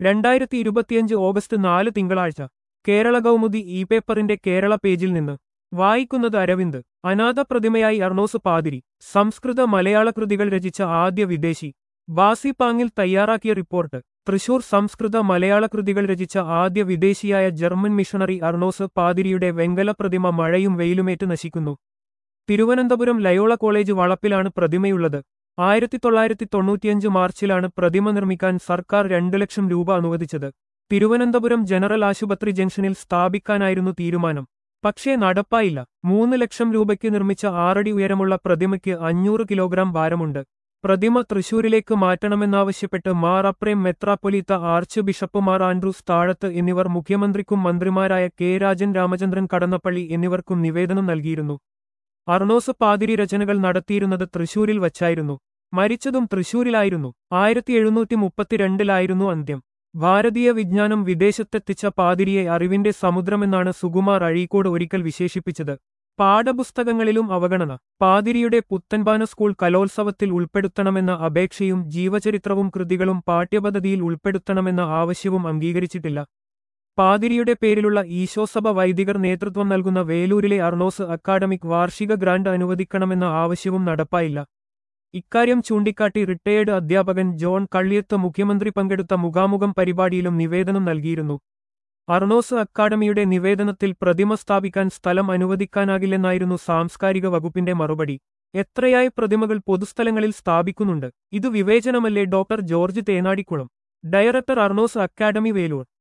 രണ്ടായിരത്തി ഇരുപത്തിയഞ്ച് ഓഗസ്റ്റ് നാല് തിങ്കളാഴ്ച കേരള കൗമുദി ഇ പേപ്പറിന്റെ കേരള പേജിൽ നിന്ന് വായിക്കുന്നത് അരവിന്ദ് അനാഥ പ്രതിമയായി അർണോസ് പാതിരി സംസ്കൃത മലയാള കൃതികൾ രചിച്ച ആദ്യ വിദേശി ബാസി പാങ്ങിൽ തയ്യാറാക്കിയ റിപ്പോർട്ട് തൃശൂർ സംസ്കൃത മലയാള കൃതികൾ രചിച്ച ആദ്യ വിദേശിയായ ജർമ്മൻ മിഷണറി അർണോസ് പാതിരിയുടെ വെങ്കല പ്രതിമ മഴയും വെയിലുമേറ്റ് നശിക്കുന്നു തിരുവനന്തപുരം ലയോള കോളേജ് വളപ്പിലാണ് പ്രതിമയുള്ളത് ആയിരത്തി തൊള്ളായിരത്തി തൊണ്ണൂറ്റിയഞ്ച് മാർച്ചിലാണ് പ്രതിമ നിർമ്മിക്കാൻ സർക്കാർ രണ്ടു ലക്ഷം രൂപ അനുവദിച്ചത് തിരുവനന്തപുരം ജനറൽ ആശുപത്രി ജംഗ്ഷനിൽ സ്ഥാപിക്കാനായിരുന്നു തീരുമാനം പക്ഷേ നടപ്പായില്ല മൂന്ന് ലക്ഷം രൂപയ്ക്ക് നിർമ്മിച്ച ആറടി ഉയരമുള്ള പ്രതിമയ്ക്ക് അഞ്ഞൂറ് കിലോഗ്രാം ഭാരമുണ്ട് പ്രതിമ തൃശൂരിലേക്ക് മാറ്റണമെന്നാവശ്യപ്പെട്ട് മാർ അപ്രേം മെത്രാപ്പൊലീത്ത ആർച്ച് ബിഷപ്പ് മാർ ആൻഡ്രൂസ് താഴത്ത് എന്നിവർ മുഖ്യമന്ത്രിക്കും മന്ത്രിമാരായ കെ രാജൻ രാമചന്ദ്രൻ കടന്നപ്പള്ളി എന്നിവർക്കും നിവേദനം നൽകിയിരുന്നു അർണോസ് പാതിരി രചനകൾ നടത്തിയിരുന്നത് തൃശൂരിൽ വച്ചായിരുന്നു മരിച്ചതും തൃശൂരിലായിരുന്നു ആയിരത്തി എഴുന്നൂറ്റി മുപ്പത്തിരണ്ടിലായിരുന്നു അന്ത്യം ഭാരതീയ വിജ്ഞാനം വിദേശത്തെത്തിച്ച പാതിരിയെ അറിവിന്റെ സമുദ്രമെന്നാണ് സുകുമാർ അഴീക്കോട് ഒരിക്കൽ വിശേഷിപ്പിച്ചത് പാഠപുസ്തകങ്ങളിലും അവഗണന പാതിരിയുടെ പുത്തൻപാന സ്കൂൾ കലോത്സവത്തിൽ ഉൾപ്പെടുത്തണമെന്ന അപേക്ഷയും ജീവചരിത്രവും കൃതികളും പാഠ്യപദ്ധതിയിൽ ഉൾപ്പെടുത്തണമെന്ന ആവശ്യവും അംഗീകരിച്ചിട്ടില്ല പാതിരിയുടെ പേരിലുള്ള ഈശോസഭ വൈദികർ നേതൃത്വം നൽകുന്ന വേലൂരിലെ അർണോസ് അക്കാഡമിക് വാർഷിക ഗ്രാന്റ് അനുവദിക്കണമെന്ന ആവശ്യവും നടപ്പായില്ല ഇക്കാര്യം ചൂണ്ടിക്കാട്ടി റിട്ടയേർഡ് അധ്യാപകൻ ജോൺ കള്ളിയത്ത് മുഖ്യമന്ത്രി പങ്കെടുത്ത മുഖാമുഖം പരിപാടിയിലും നിവേദനം നൽകിയിരുന്നു അർണോസ് അക്കാഡമിയുടെ നിവേദനത്തിൽ പ്രതിമ സ്ഥാപിക്കാൻ സ്ഥലം അനുവദിക്കാനാകില്ലെന്നായിരുന്നു സാംസ്കാരിക വകുപ്പിന്റെ മറുപടി എത്രയായി പ്രതിമകൾ പൊതുസ്ഥലങ്ങളിൽ സ്ഥാപിക്കുന്നുണ്ട് ഇത് വിവേചനമല്ലേ doctor George Thenadikulam director Arnos academy Velur